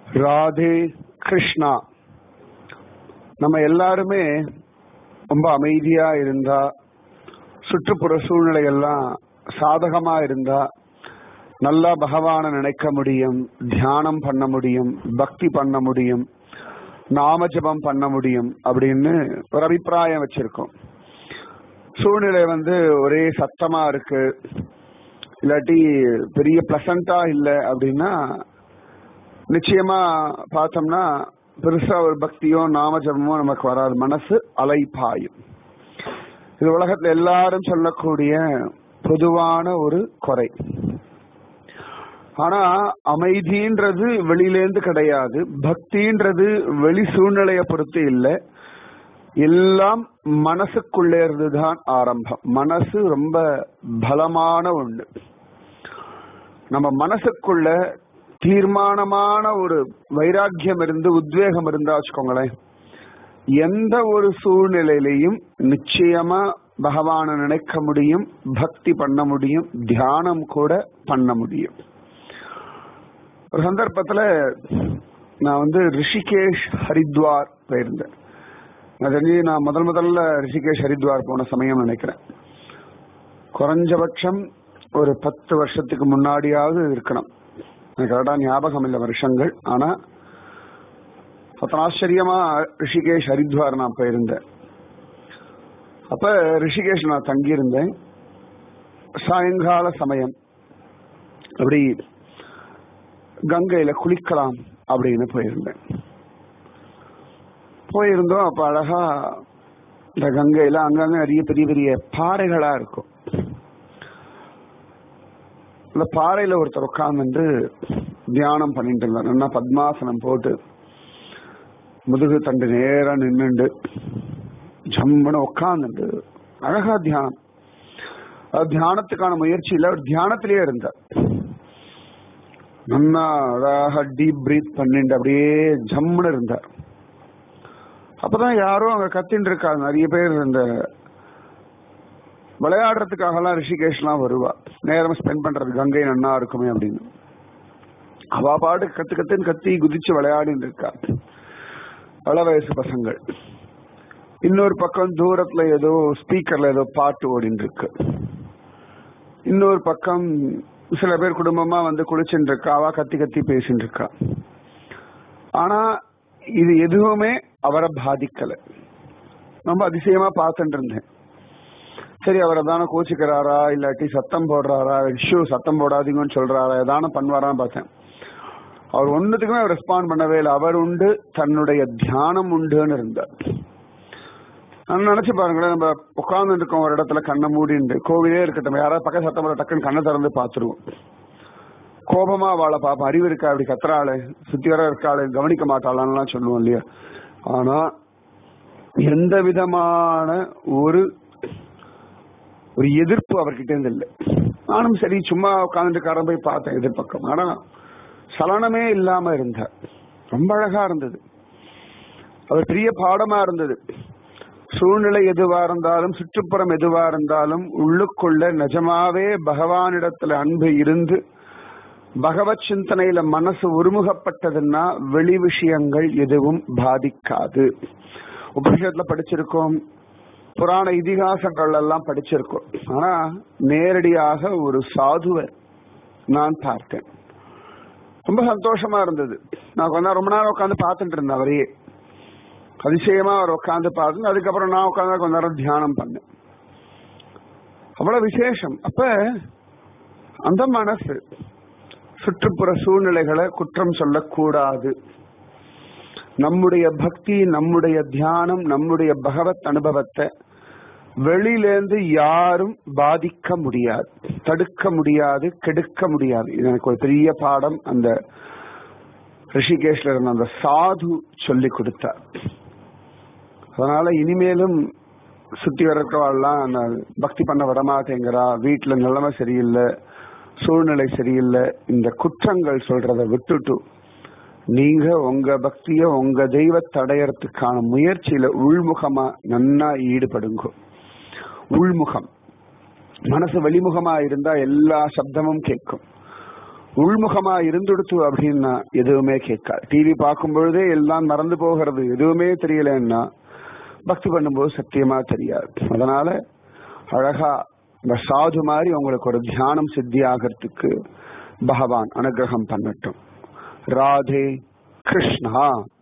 ராதே கிருஷ்ணா நம்ம எல்லாருமே ரொம்ப அமைதியா இருந்தா சுற்றுப்புற சூழ்நிலை எல்லாம் சாதகமா இருந்தா நல்லா பகவானை நினைக்க முடியும் தியானம் பண்ண முடியும் பக்தி பண்ண முடியும் நாமஜபம் பண்ண முடியும் அப்படின்னு ஒரு அபிப்பிராயம் வச்சிருக்கோம் சூழ்நிலை வந்து ஒரே சத்தமா இருக்கு இல்லாட்டி பெரிய பிளசண்டா இல்லை அப்படின்னா நிச்சயமா பார்த்தோம்னா பெருசா ஒரு பக்தியோ நாமஜபமோ நமக்கு வராது மனசு அலைப்பாயும் இது உலகத்துல எல்லாரும் சொல்லக்கூடிய பொதுவான ஒரு குறை ஆனா அமைதின்றது வெளியிலேந்து கிடையாது பக்தின்றது வெளி சூழ்நிலையை பொறுத்து இல்லை எல்லாம் மனசுக்குள்ளே இருந்துதான் ஆரம்பம் மனசு ரொம்ப பலமான ஒண்ணு நம்ம மனசுக்குள்ள தீர்மானமான ஒரு வைராக்கியம் இருந்து உத்வேகம் இருந்தா வச்சுக்கோங்களேன் எந்த ஒரு சூழ்நிலையிலையும் நிச்சயமா பகவானை நினைக்க முடியும் பக்தி பண்ண முடியும் தியானம் கூட பண்ண முடியும் ஒரு சந்தர்ப்பத்துல நான் வந்து ரிஷிகேஷ் ஹரித்வார் போயிருந்தேன் நான் தெரிஞ்சு நான் முதல் முதல்ல ரிஷிகேஷ் ஹரித்வார் போன சமயம் நினைக்கிறேன் குறைஞ்சபட்சம் ஒரு பத்து வருஷத்துக்கு முன்னாடியாவது இருக்கணும் எனக்கு கரெக்டா ஞாபகம் இல்லை வருஷங்கள் ஆனா அத்தனை ஆச்சரியமா ரிஷிகேஷ் ஹரித்வார் நான் போயிருந்தேன் அப்ப ரிஷிகேஷ் நான் தங்கியிருந்தேன் சாயங்கால சமயம் அப்படி கங்கையில குளிக்கலாம் அப்படின்னு போயிருந்தேன் போயிருந்தோம் அப்ப அழகா இந்த கங்கையில அங்கங்க நிறைய பெரிய பெரிய பாறைகளா இருக்கும் அந்த பாறையில ஒருத்தர் உட்கார்ந்து தியானம் பண்ணிட்டு இருந்தார் நல்லா பத்மாசனம் போட்டு முதுகு தண்டு நேரா நின்னுண்டு ஜம்முன்னு உட்கார்ந்துட்டு அழகா தியானம் அது தியானத்துக்கான முயற்சியில அவர் தியானத்திலேயே இருந்தார் நல்லா அழகா டீப் பிரீத் பண்ணிட்டு அப்படியே ஜம்முன்னு இருந்தார் அப்பதான் யாரோ அங்க கத்தின்னு இருக்காங்க நிறைய பேர் இந்த விளையாடுறதுக்காகலாம் ரிஷிகேஷ்லாம் வருவா நேரம் ஸ்பெண்ட் பண்றது கங்கை நன்னா இருக்குமே அப்படின்னு அவா பாட்டு கத்து கத்துன்னு கத்தி குதிச்சு விளையாடின்னு இருக்கா பல வயசு பசங்கள் இன்னொரு பக்கம் தூரத்துல ஏதோ ஸ்பீக்கர்ல ஏதோ பாட்டு ஓடின்னு இருக்கு இன்னொரு பக்கம் சில பேர் குடும்பமா வந்து குளிச்சுட்டு இருக்கா அவ கத்தி கத்தி பேசிட்டு இருக்கா ஆனா இது எதுவுமே அவரை பாதிக்கல ரொம்ப அதிசயமா பார்த்துட்டு இருந்தேன் சரி அவரை தானே கோச்சிக்கிறாரா இல்லாட்டி சத்தம் போடுறாரா இஷ்யூ சத்தம் போடாதீங்கன்னு சொல்றாரா ஏதான பண்ணுவாரான்னு பார்த்தேன் அவர் ஒன்னுத்துக்குமே ரெஸ்பாண்ட் பண்ணவே இல்லை அவர் உண்டு தன்னுடைய தியானம் உண்டுன்னு இருந்தார் நான் நினைச்சு பாருங்களேன் நம்ம உட்கார்ந்து இருக்கோம் ஒரு இடத்துல கண்ணை மூடிண்டு கோவிலே இருக்கட்டும் யாராவது பக்கம் சத்தம் போட டக்குன்னு கண்ணை திறந்து பார்த்துருவோம் கோபமா வாழை பார்ப்போம் அறிவு இருக்கா அப்படி கத்துறாளே சுத்தி வர இருக்காளே கவனிக்க மாட்டாளான்லாம் சொல்லுவோம் இல்லையா ஆனா எந்த விதமான ஒரு ஒரு எதிர்ப்பு அவர்கிட்ட இருந்து இல்லை நானும் சரி சும்மா உட்காந்துட்டு போய் பார்த்தேன் எதிர்பக்கம் ஆனா சலனமே இல்லாம இருந்தார் ரொம்ப அழகா இருந்தது அவர் பெரிய பாடமா இருந்தது சூழ்நிலை எதுவா இருந்தாலும் சுற்றுப்புறம் எதுவா இருந்தாலும் உள்ளுக்குள்ள நிஜமாவே பகவானிடத்துல அன்பு இருந்து பகவத் சிந்தனையில மனசு ஒருமுகப்பட்டதுன்னா வெளி விஷயங்கள் எதுவும் பாதிக்காது உபனிஷத்துல படிச்சிருக்கோம் புராண இதிகாசங்கள் எல்லாம் படிச்சிருக்கோம் ஆனா நேரடியாக ஒரு சாதுவை நான் பார்த்தேன் ரொம்ப சந்தோஷமா இருந்தது நான் கொஞ்ச ரொம்ப நேரம் உட்காந்து பார்த்துட்டு இருந்தேன் அவரையே அதிசயமா அவர் உட்காந்து பார்த்து அதுக்கப்புறம் நான் உட்காந்து கொஞ்ச நேரம் தியானம் பண்ணேன் அவ்வளவு விசேஷம் அப்ப அந்த மனசு சுற்றுப்புற சூழ்நிலைகளை குற்றம் சொல்லக்கூடாது நம்முடைய பக்தி நம்முடைய தியானம் நம்முடைய பகவத் அனுபவத்தை வெளியிலேருந்து யாரும் பாதிக்க முடியாது தடுக்க முடியாது கெடுக்க முடியாது இது எனக்கு ஒரு பெரிய பாடம் அந்த ரிஷிகேஷ்ல இருந்த அந்த சாது சொல்லி கொடுத்தார் அதனால இனிமேலும் சுத்தி வரக்கவாள்லாம் அந்த பக்தி பண்ண விடமாட்டேங்கிறா வீட்டுல நிலைமை சரியில்லை சூழ்நிலை சரியில்லை இந்த குற்றங்கள் சொல்றத விட்டுட்டு நீங்க உங்க பக்திய உங்க தெய்வத்தை அடையறதுக்கான முயற்சியில உள்முகமா நன்னா ஈடுபடுங்க உள்முகம் மனசு வெளிமுகமா இருந்தா எல்லா சப்தமும் கேட்கும் உள்முகமா இருந்துடுத்து அப்படின்னா எதுவுமே கேட்காது டிவி பார்க்கும் பொழுதே எல்லாம் மறந்து போகிறது எதுவுமே தெரியலன்னா பக்தி பண்ணும்போது சத்தியமா தெரியாது அதனால அழகா இந்த சாது மாதிரி உங்களுக்கு ஒரு தியானம் சித்தி ஆகிறதுக்கு பகவான் அனுகிரகம் பண்ணட்டும் ராதே கிருஷ்ணா